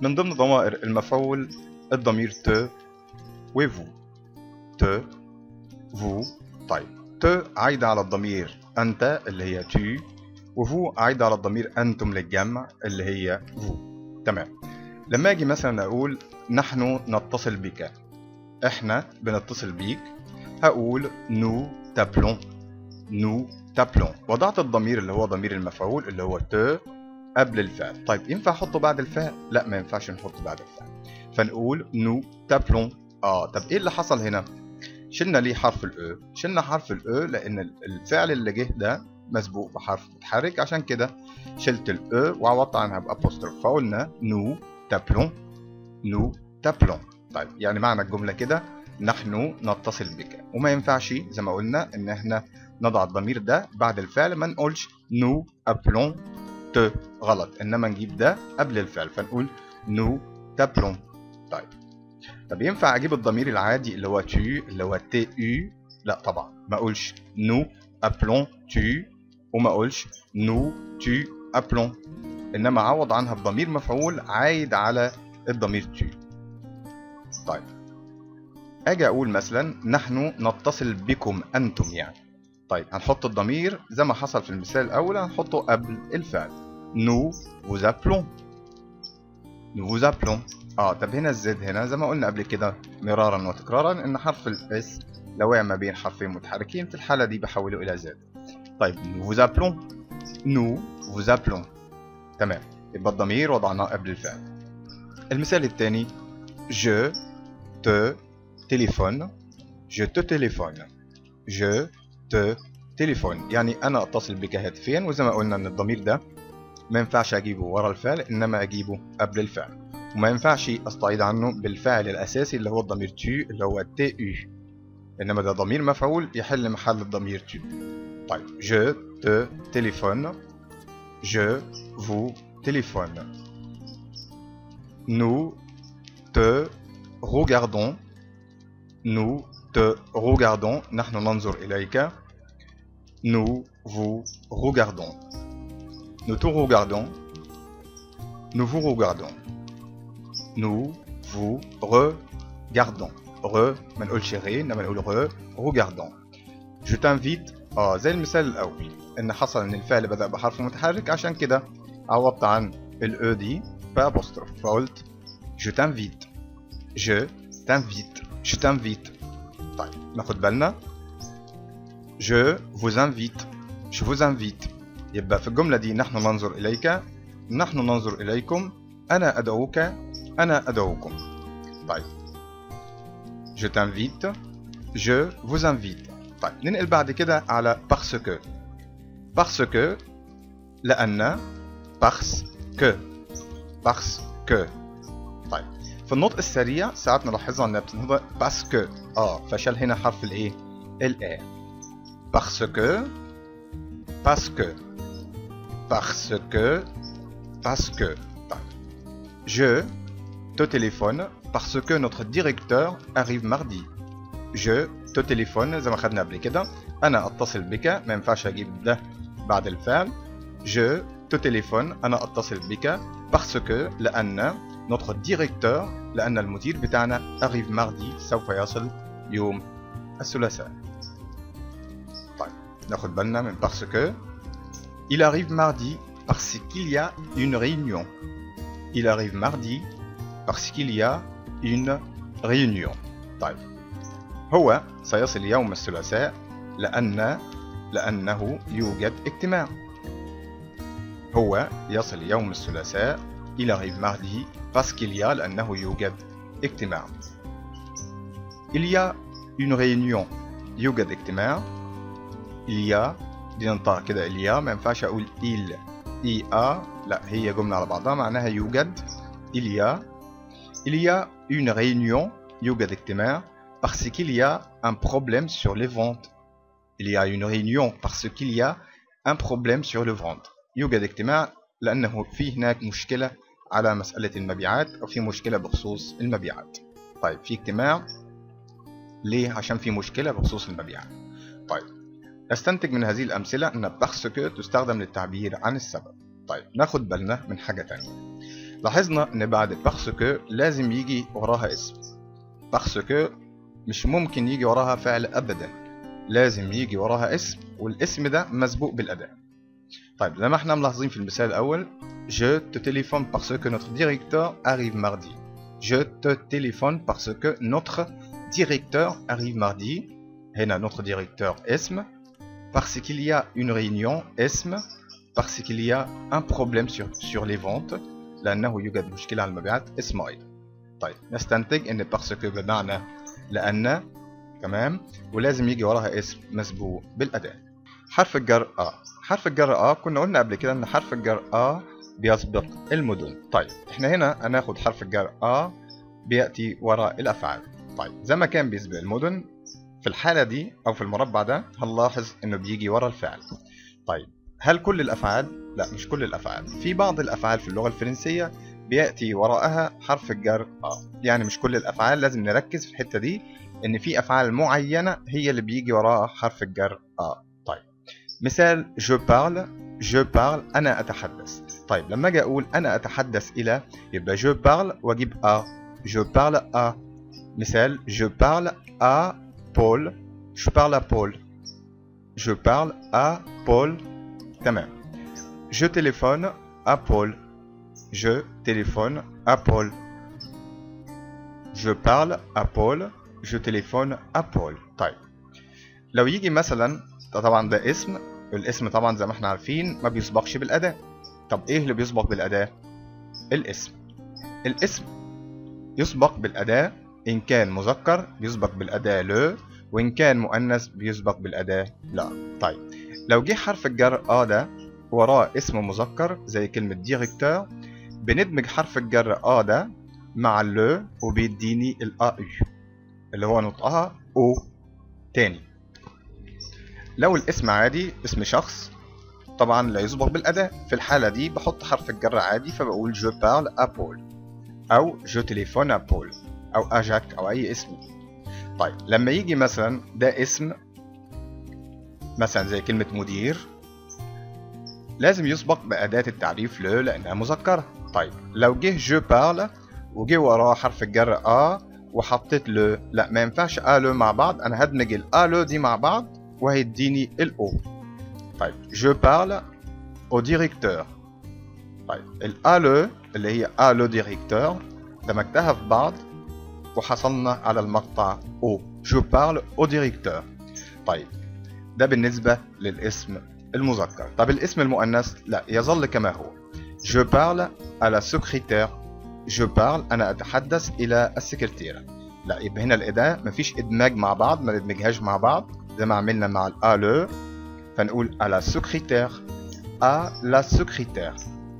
من ضمن ضمائر المفعول الضمير ت وفو ت فو طيب ت عايدة على الضمير أنت اللي هي tu وفو عايدة على الضمير أنتم للجمع اللي هي فو تمام لما أجي مثلا أقول نحن نتصل بك إحنا بنتصل بيك هقول نو تابلون نو تابلون وضعت الضمير اللي هو ضمير المفعول اللي هو ت قبل الفعل طيب ينفع احطه بعد الفعل لا ما ينفعش نحطه بعد الفعل فنقول نو تابلون اه طب ايه اللي حصل هنا شلنا ليه حرف الاو شلنا حرف الاو لان الفعل اللي جه ده مسبوق بحرف متحرك عشان كده شلت الاو وعوضت عنها بابوستروف فقلنا نو تابلون نو تابلون طيب يعني معنى الجمله كده نحن نتصل بك وما ينفعش زي ما قلنا ان احنا نضع الضمير ده بعد الفعل ما نقولش نو ابلون ت غلط انما نجيب ده قبل الفعل فنقول نو تابلون طيب طب ينفع اجيب الضمير العادي اللي هو تو اللي هو تي يو لا طبعا ما اقولش نو ابلون تو وما اقولش نو تو ابلون انما اعوض عنها بضمير مفعول عايد على الضمير تو طيب اجي اقول مثلا نحن نتصل بكم انتم يعني طيب هنحط الضمير زي ما حصل في المثال الاول هنحطه قبل الفعل nous vous appelons nous vous appelons اه طب هنا الزد هنا زي ما قلنا قبل كده مرارا وتكرارا ان حرف الاس لو وقع ما بين حرفين متحركين في الحاله دي بحوله الى زد طيب nous vous appelons nous vous appelons تمام يبقى الضمير وضعناه قبل الفعل المثال الثاني je te téléphone je te téléphone je te téléphone يعني انا اتصل بك هاتفيا وزي ما قلنا ان الضمير ده ما ينفعش اجيبه ورا الفعل انما اجيبه قبل الفعل وما ينفعش استعيض عنه بالفعل الاساسي اللي هو الضمير تو اللي هو تي يو انما ده ضمير مفعول يحل محل الضمير تو طيب je te téléphone je vous téléphone nous te regardons nous te regardons نحن ننظر إليك nous vous regardons nous te regardons nous vous regardons nous vous regardons re ما نقولش غي انما نقول re regardons je t'invite اه زي المثال الاول ان حصل ان الفعل بدا بحرف متحرك عشان كده عوضت عن الاو دي بابوستروف فقلت je t'invite je t'invite je t'invite طيب ناخد بالنا je vous invite je vous invite يبقى في الجملة دي نحن ننظر إليك نحن ننظر إليكم أنا أدعوك أنا أدعوكم طيب je t'invite je vous invite طيب ننقل بعد كده على parce que parce que لأن parce que parce que طيب في النطق السريع ساعات نلاحظها انها بتنطق parce que اه فشل هنا حرف الايه الا parce que parce que parce que parce que طيب je te téléphone parce que notre directeur arrive mardi je te téléphone زي ما خدنا قبل كده انا اتصل بك ما ينفعش اجيب ده بعد الفعل je te téléphone انا اتصل بك parce que لان notre directeur لان المدير بتاعنا arrive mardi سوف يصل يوم الثلاثاء طيب ناخد بالنا من parce que il arrive mardi parce qu'il y a une réunion il arrive mardi parce qu'il y a une réunion طيب هو سيصل يوم الثلاثاء لأن لأنه يوجد اجتماع هو يصل يوم الثلاثاء il arrive mardi parce qu'il y a لأنه يوجد اجتماع il y a une réunion يوجد اجتماع il y a دي ننطق كده il y a ما ينفعش أقول il i a لا هي جملة على بعضها معناها يوجد il y a il y a une réunion يوجد اجتماع parce qu'il y a un problème sur les ventes il y a une réunion parce qu'il y a un problème sur le ventre يوجد اجتماع لأنه في هناك مشكلة على مسألة المبيعات أو في مشكلة بخصوص المبيعات طيب في اجتماع ليه؟ عشان في مشكلة بخصوص المبيعات طيب نستنتج من هذه الأمثلة أن بارسكو تستخدم للتعبير عن السبب طيب ناخد بالنا من حاجة تانية لاحظنا ان بعد باسكو لازم يجي وراها اسم باسكو مش ممكن يجي وراها فعل ابدا لازم يجي وراها اسم والاسم ده مسبوق بالاداه طيب زي ما احنا ملاحظين في المثال الاول je te téléphone parce que notre directeur arrive mardi je te téléphone parce que notre directeur arrive mardi هنا notre directeur اسم parce qu'il y a une réunion اسم parce qu'il y a un problème sur, sur les ventes لأنه يوجد مشكلة على المبيعات اسم أيضا طيب نستنتج أن parce que بمعنى لأن تمام ولازم يجي وراها اسم مسبوق بالأداة حرف الجر آ حرف الجر آ كنا قلنا قبل كده أن حرف الجر آ بيسبق المدن طيب احنا هنا هناخد حرف الجر آ بيأتي وراء الأفعال طيب زي ما كان بيسبق المدن في الحالة دي أو في المربع ده هنلاحظ إنه بيجي ورا الفعل طيب هل كل الأفعال؟ لا مش كل الأفعال في بعض الأفعال في اللغة الفرنسية بيأتي وراءها حرف الجر آ يعني مش كل الأفعال لازم نركز في الحتة دي إن في أفعال معينة هي اللي بيجي وراءها حرف الجر آ طيب مثال je parle je parle أنا أتحدث طيب لما أجي أقول أنا أتحدث إلى يبقى je parle وأجيب آ je parle à مثال je parle à Paul je parle à Paul je parle à Paul تمام je téléphone à Paul je téléphone à Paul je parle à Paul je téléphone à Paul طيب لو يجي مثلا طبعا ده اسم الاسم طبعا زي ما احنا عارفين ما بيسبقش بالأداة طب ايه اللي بيسبق بالأداة الاسم الاسم يسبق بالأداة إن كان مذكر بيسبق بالأداة لو وإن كان مؤنث بيسبق بالأداة لا طيب لو جه حرف الجر آ ده وراه اسم مذكر زي كلمة ديريكتور بندمج حرف الجر آ ده مع اللو وبيديني الأ يو اللي هو نطقها أو تاني لو الاسم عادي اسم شخص طبعا لا يسبق بالأداة في الحالة دي بحط حرف الجر عادي فبقول جو بارل أبول أو جو تليفون أبول أو أجاك أو أي اسم طيب لما يجي مثلا ده اسم مثلا زي كلمة مدير لازم يسبق بأداة التعريف لو لأنها مذكرة طيب لو جه جو بارل وجه وراه حرف الجر آ وحطيت لو لا ما ينفعش آلو مع بعض أنا هدمج الآلو دي مع بعض وهيديني الأو طيب جو بارل au directeur طيب الالو اللي هي الو ديريكتور دمجتها في بعض وحصلنا على المقطع او جو بارل او ديريكتور طيب ده بالنسبة للاسم المذكر طب الاسم المؤنث لا يظل كما هو جو بارل على سكرتير جو بارل انا اتحدث الى السكرتيرة لا يبقى هنا الاداة مفيش ادماج مع بعض ما ندمجهاش مع بعض زي ما عملنا مع الالو فنقول à la secrétaire à la secrétaire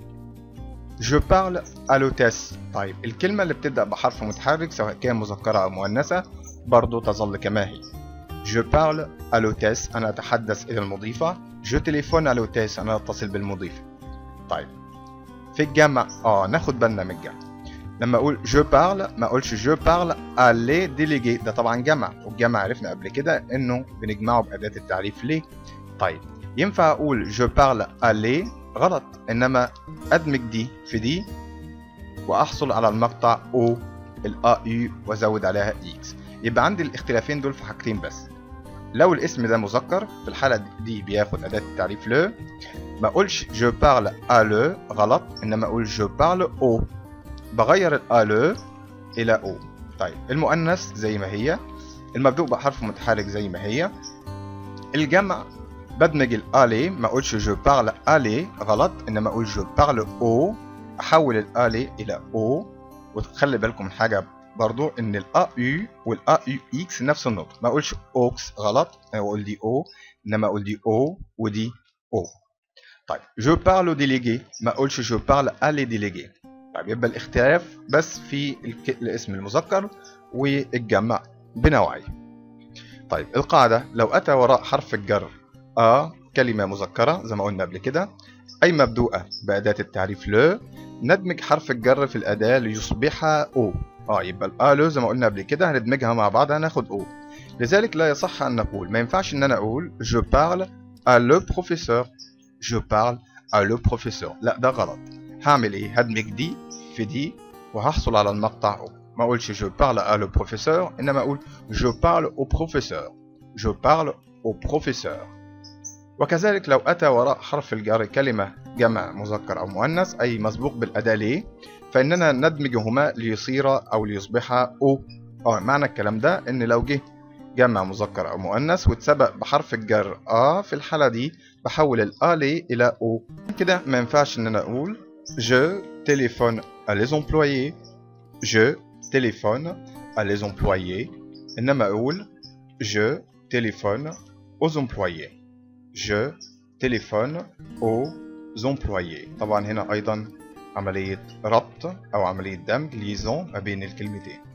je parle à l'hôtesse طيب الكلمة اللي بتبدأ بحرف متحرك سواء كان مذكرة أو مؤنثة برضو تظل كما هي je parle à l'hôtesse أنا أتحدث إلى المضيفة je téléphone à l'hôtesse أنا أتصل بالمضيفة طيب في الجمع اه ناخد بالنا من الجمع لما اقول جو بارل ما اقولش جو بارل الي ديليجي ده طبعا جمع والجمع عرفنا قبل كده انه بنجمعه باداه التعريف ليه طيب ينفع اقول جو بارل الي غلط انما ادمج دي في دي واحصل على المقطع او الا يو وازود عليها اكس يبقى عندي الاختلافين دول في حاجتين بس لو الاسم ده مذكر في الحالة دي بياخد أداة التعريف لو ما أقولش جو بارل à لو غلط إنما أقول جو بارل au بغير الالو إلى او طيب المؤنث زي ما هي المبدوء بحرف متحرك زي ما هي الجمع بدمج الالي ما اقولش جو بارل الي غلط انما اقول جو بارل او احول الالي الى او وتخلي بالكم من حاجه برضو ان الا يو والا يو اكس نفس النطق ما اقولش اوكس غلط انا بقول دي او انما اقول دي او ودي او طيب جو بارلو ديليجي ما اقولش جو بارل الي ديليجي طيب يبقى الاختلاف بس في الاسم المذكر والجمع بنوعيه طيب القاعدة لو أتى وراء حرف الجر آ كلمة مذكرة زي ما قلنا قبل كده أي مبدوءة بأداة التعريف لو ندمج حرف الجر في الأداة ليصبح أو اه يبقى الالو زي ما قلنا قبل كده هندمجها مع بعض هناخد او لذلك لا يصح ان نقول ما ينفعش ان انا اقول je parle à le professeur je parle à le professeur لا ده غلط هعمل ايه هدمج دي في دي وهحصل على المقطع او ما اقولش جو بارل ا لو بروفيسور انما اقول جو بارل او بروفيسور جو بارل او بروفيسور وكذلك لو اتى وراء حرف الجر كلمه جمع مذكر او مؤنث اي مسبوق بالاداه ليه فاننا ندمجهما ليصير او ليصبح او اه معنى الكلام ده ان لو جه جمع مذكر او مؤنث واتسبق بحرف الجر ا في الحاله دي بحول الالي الى او كده ما ينفعش ان انا اقول je téléphone à les employés je téléphone à les employés انما اقول je téléphone aux employés je téléphone aux employés طبعا هنا ايضا عملية ربط او عملية دمج ليزون ما بين الكلمتين